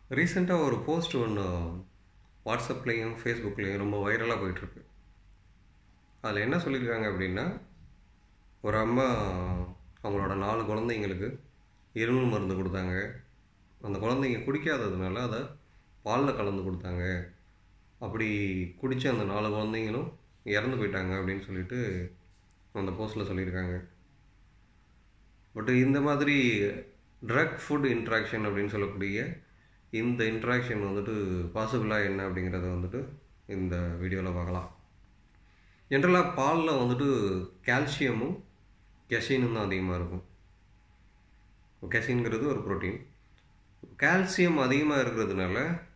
ரீசெண்டாக ஒரு போஸ்ட் ஒன்று வாட்ஸ்அப்லேயும் ஃபேஸ்புக்லேயும் ரொம்ப வைரலாக போயிட்டுருக்கு அதில் என்ன சொல்லியிருக்காங்க அப்படின்னா ஒரு அம்மா அவங்களோட நாலு குழந்தைங்களுக்கு இருமல் மருந்து கொடுத்தாங்க அந்த குழந்தைங்க குடிக்காததுனால அதை பாலில் கலந்து கொடுத்தாங்க அப்படி குடித்த அந்த நாலு குழந்தைங்களும் இறந்து போயிட்டாங்க அப்படின்னு சொல்லிட்டு அந்த போஸ்ட்டில் சொல்லியிருக்காங்க பட் இந்த மாதிரி ட்ரக் ஃபுட் இன்ட்ராக்ஷன் அப்படின்னு சொல்லக்கூடிய இந்த இன்ட்ராக்ஷன் வந்துட்டு பாசிபிளாக என்ன அப்படிங்கிறத வந்துட்டு இந்த வீடியோவில் பார்க்கலாம் ஜென்ரலாக பாலில் வந்துட்டு கால்சியமும் கெசினும் தான் அதிகமாக இருக்கும் கெசின்ங்கிறது ஒரு புரோட்டீன் கால்சியம் அதிகமாக இருக்கிறதுனால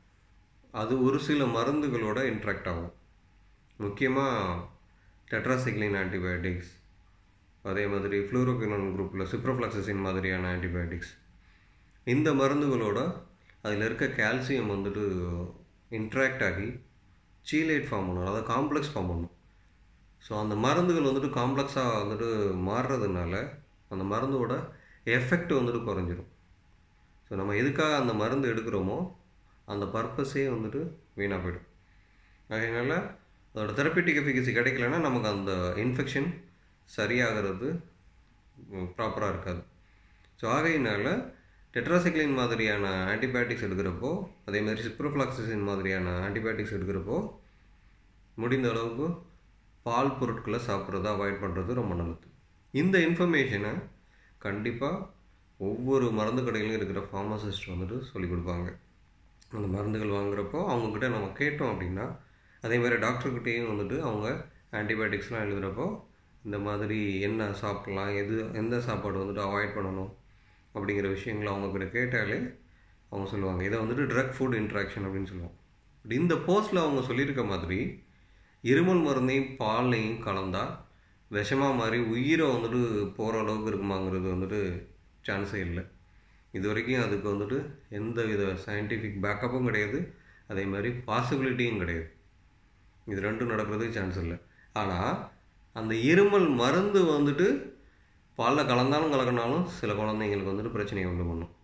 அது ஒரு சில மருந்துகளோட இன்ட்ராக்ட் ஆகும் முக்கியமாக டெட்ராசைக்ளின் ஆன்டிபயோட்டிக்ஸ் அதே மாதிரி ஃப்ளூரோகினோன் குரூப்பில் சிப்ரோஃப்ளாக்சிசின் மாதிரியான ஆன்டிபயோட்டிக்ஸ் இந்த மருந்துகளோட அதில் இருக்க கால்சியம் வந்துட்டு இன்ட்ராக்ட் ஆகி சீலேட் ஃபார்ம் பண்ணும் அதாவது காம்ப்ளெக்ஸ் ஃபார்ம் பண்ணும் ஸோ அந்த மருந்துகள் வந்துட்டு காம்ப்ளெக்ஸாக வந்துட்டு மாறுறதுனால அந்த மருந்தோட எஃபெக்ட் வந்துட்டு குறைஞ்சிரும் ஸோ நம்ம எதுக்காக அந்த மருந்து எடுக்கிறோமோ அந்த பர்பஸே வந்துட்டு வீணாக போயிடும் அதனால் அதோட தெரப்பிட்டிக் எஃபிகசி கிடைக்கலன்னா நமக்கு அந்த இன்ஃபெக்ஷன் சரியாகிறது ப்ராப்பராக இருக்காது ஸோ ஆகையினால டெட்ராசைக்ளின் மாதிரியான ஆன்டிபயோட்டிக்ஸ் எடுக்கிறப்போ அதே மாதிரி சிப்ரோஃப்ளாக்சிசின் மாதிரியான ஆன்டிபயோட்டிக்ஸ் எடுக்கிறப்போ முடிந்த அளவுக்கு பால் பொருட்களை சாப்பிட்றத அவாய்ட் பண்ணுறது ரொம்ப நல்லது இந்த இன்ஃபர்மேஷனை கண்டிப்பாக ஒவ்வொரு மருந்து கடையிலும் இருக்கிற ஃபார்மசிஸ்ட் வந்துட்டு சொல்லிக் கொடுப்பாங்க அந்த மருந்துகள் வாங்குறப்போ அவங்கக்கிட்ட நம்ம கேட்டோம் அப்படின்னா அதே மாதிரி டாக்டர்கிட்டேயும் வந்துட்டு அவங்க ஆன்டிபயோட்டிக்ஸ்லாம் எழுதுகிறப்போ இந்த மாதிரி என்ன சாப்பிட்லாம் எது எந்த சாப்பாடு வந்துட்டு அவாய்ட் பண்ணணும் அப்படிங்கிற விஷயங்களை அவங்கக்கிட்ட கேட்டாலே அவங்க சொல்லுவாங்க இதை வந்துட்டு ட்ரக் ஃபுட் இன்ட்ராக்ஷன் அப்படின்னு சொல்லுவாங்க பட் இந்த போஸ்ட்டில் அவங்க சொல்லியிருக்க மாதிரி இருமல் மருந்தையும் பால்லையும் கலந்தால் விஷமாக மாதிரி உயிரை வந்துட்டு போகிற அளவுக்கு இருக்குமாங்கிறது வந்துட்டு சான்ஸே இல்லை இது வரைக்கும் அதுக்கு வந்துட்டு எந்த வித சயின்டிஃபிக் பேக்கப்பும் கிடையாது அதே மாதிரி பாசிபிலிட்டியும் கிடையாது இது ரெண்டும் நடக்கிறதுக்கு சான்ஸ் இல்லை ஆனால் அந்த இருமல் மருந்து வந்துட்டு பாலில் கலந்தாலும் கலக்கினாலும் சில குழந்தைங்களுக்கு வந்துட்டு பிரச்சனையை உண்டு பண்ணும்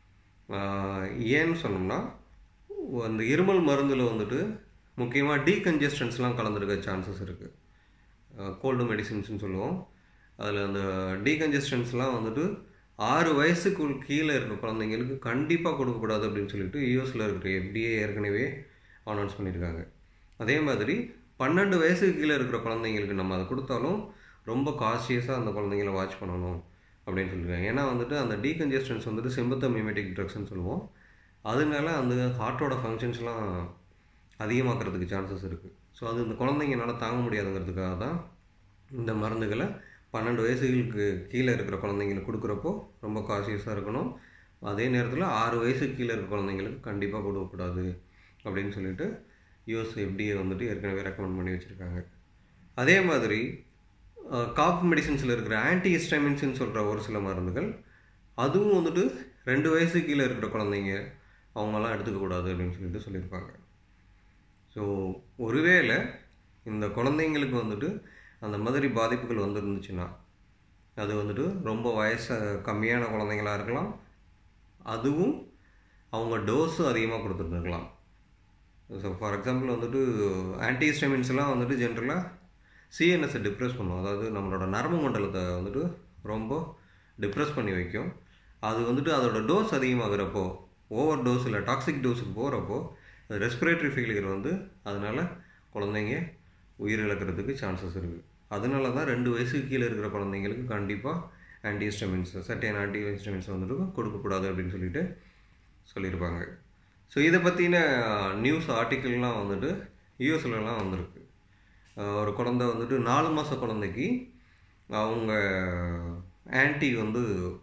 ஏன்னு சொன்னோம்னா அந்த இருமல் மருந்தில் வந்துட்டு முக்கியமாக டீகன்ஜஸ்டன்ஸ்லாம் கலந்துருக்க சான்சஸ் இருக்குது கோல்டு மெடிசின்ஸ்னு சொல்லுவோம் அதில் அந்த டீகன்ஜஸ்டன்ஸ்லாம் வந்துட்டு ஆறு வயசுக்குள் கீழே இருக்க குழந்தைங்களுக்கு கண்டிப்பாக கொடுக்கக்கூடாது அப்படின்னு சொல்லிட்டு யூஎஸில் இருக்கிற எஃப்டிஏ ஏற்கனவே அனௌன்ஸ் பண்ணியிருக்காங்க அதே மாதிரி பன்னெண்டு வயசுக்கு கீழே இருக்கிற குழந்தைங்களுக்கு நம்ம அதை கொடுத்தாலும் ரொம்ப காஷியஸாக அந்த குழந்தைங்கள வாட்ச் பண்ணணும் அப்படின்னு சொல்லியிருக்காங்க ஏன்னா வந்துட்டு அந்த டீகன்ஜஸ்டன்ஸ் வந்துட்டு சிம்பத்தமிமெட்டிக் ட்ரக்ஸ்னு சொல்லுவோம் அதனால அந்த ஹார்ட்டோட ஃபங்க்ஷன்ஸ்லாம் அதிகமாக்கிறதுக்கு சான்சஸ் இருக்குது ஸோ அது இந்த குழந்தைங்கனால தாங்க முடியாதுங்கிறதுக்காக தான் இந்த மருந்துகளை பன்னெண்டு வயசுகளுக்கு கீழே இருக்கிற குழந்தைங்களுக்கு கொடுக்குறப்போ ரொம்ப காஷியஸாக இருக்கணும் அதே நேரத்தில் ஆறு வயசுக்கு கீழே இருக்கிற குழந்தைங்களுக்கு கண்டிப்பாக கொடுக்கக்கூடாது அப்படின்னு சொல்லிட்டு யூஎஸ் எஃப்டிஏ வந்துட்டு ஏற்கனவே ரெக்கமெண்ட் பண்ணி வச்சுருக்காங்க அதே மாதிரி காஃப் மெடிசின்ஸில் இருக்கிற ஆன்டி ஹிஸ்டமின்ஸ்னு சொல்கிற ஒரு சில மருந்துகள் அதுவும் வந்துட்டு ரெண்டு வயசு கீழே இருக்கிற குழந்தைங்க அவங்கெல்லாம் எடுத்துக்கக்கூடாது அப்படின்னு சொல்லிட்டு சொல்லியிருப்பாங்க ஸோ ஒருவேளை இந்த குழந்தைங்களுக்கு வந்துட்டு அந்த மாதிரி பாதிப்புகள் வந்துருந்துச்சுன்னா அது வந்துட்டு ரொம்ப வயசு கம்மியான குழந்தைங்களாக இருக்கலாம் அதுவும் அவங்க டோஸும் அதிகமாக கொடுத்துருந்துருக்கலாம் ஸோ ஃபார் எக்ஸாம்பிள் வந்துட்டு ஆன்டிஹிஸ்டமின்ஸ்லாம் வந்துட்டு ஜென்ரலாக சிஎன்எஸை டிப்ரெஸ் பண்ணும் அதாவது நம்மளோட நரம்பு மண்டலத்தை வந்துட்டு ரொம்ப டிப்ரெஸ் பண்ணி வைக்கும் அது வந்துட்டு அதோட டோஸ் அதிகமாகிறப்போ ஓவர் டோஸ் இல்லை டாக்ஸிக் டோஸுக்கு போகிறப்போ ரெஸ்பிரேட்டரி ஃபெயிலியர் வந்து அதனால் குழந்தைங்க உயிரிழக்கிறதுக்கு சான்சஸ் இருக்குது அதனால தான் ரெண்டு வயசுக்கு கீழே இருக்கிற குழந்தைங்களுக்கு கண்டிப்பாக ஆன்டிஹிஸ்டமின்ஸ் சட்டையான ஆன்டிஹிஸ்டமின்ஸ் வந்துட்டு கொடுக்கக்கூடாது அப்படின்னு சொல்லிட்டு சொல்லியிருப்பாங்க ஸோ இதை பற்றின நியூஸ் ஆர்டிக்கிள்லாம் வந்துட்டு யூஎஸ்லலாம் வந்திருக்கு ஒரு குழந்தை வந்துட்டு நாலு மாத குழந்தைக்கு அவங்க ஆன்டி வந்து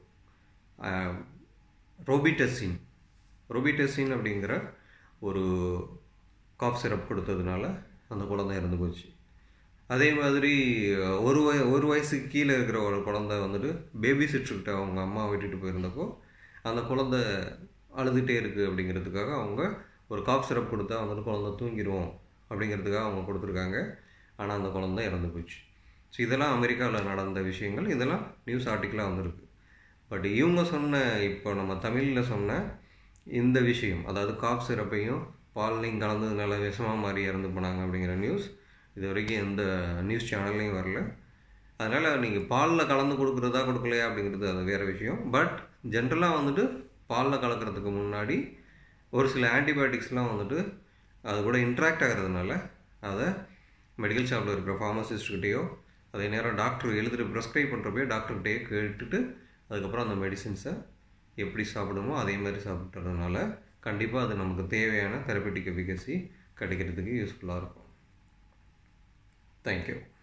ரோபிட்டசின் ரோபிட்டசின் அப்படிங்கிற ஒரு காஃப் சிரப் கொடுத்ததுனால அந்த குழந்தை இறந்து போச்சு அதே மாதிரி ஒரு வய ஒரு வயசுக்கு கீழே இருக்கிற ஒரு குழந்தை வந்துட்டு பேபி சிட்ருக்கிட்ட அவங்க அம்மா விட்டுட்டு போயிருந்தப்போ அந்த குழந்தை அழுதுகிட்டே இருக்குது அப்படிங்கிறதுக்காக அவங்க ஒரு காஃப் சிரப் கொடுத்தா வந்துட்டு குழந்தை தூங்கிடுவோம் அப்படிங்கிறதுக்காக அவங்க கொடுத்துருக்காங்க ஆனால் அந்த குழந்தை இறந்து போச்சு ஸோ இதெல்லாம் அமெரிக்காவில் நடந்த விஷயங்கள் இதெல்லாம் நியூஸ் ஆர்டிக்கலாக வந்திருக்கு பட் இவங்க சொன்ன இப்போ நம்ம தமிழில் சொன்ன இந்த விஷயம் அதாவது காப் சிரப்பையும் பால்லையும் கலந்ததுனால விஷமாக மாறி இறந்து போனாங்க அப்படிங்கிற நியூஸ் இது வரைக்கும் எந்த நியூஸ் சேனல்லையும் வரல அதனால் நீங்கள் பாலில் கலந்து கொடுக்குறதா கொடுக்கலையா அப்படிங்கிறது அது வேறு விஷயம் பட் ஜென்ரலாக வந்துட்டு பாலில் கலக்கிறதுக்கு முன்னாடி ஒரு சில ஆன்டிபயோட்டிக்ஸ்லாம் வந்துட்டு அது கூட இன்ட்ராக்ட் ஆகிறதுனால அதை மெடிக்கல் ஷாப்பில் இருக்கிற ஃபார்மசிஸ்ட்கிட்டேயோ அதே நேரம் டாக்டர் எழுதிட்டு ப்ரெஸ்கிரைப் பண்ணுறப்போ டாக்டர்கிட்டயே கேட்டுட்டு அதுக்கப்புறம் அந்த மெடிசின்ஸை எப்படி சாப்பிடுமோ அதே மாதிரி சாப்பிட்றதுனால கண்டிப்பாக அது நமக்கு தேவையான தெரப்பட்டிக் எஃபிகசி கிடைக்கிறதுக்கு யூஸ்ஃபுல்லாக இருக்கும் தேங்க்யூ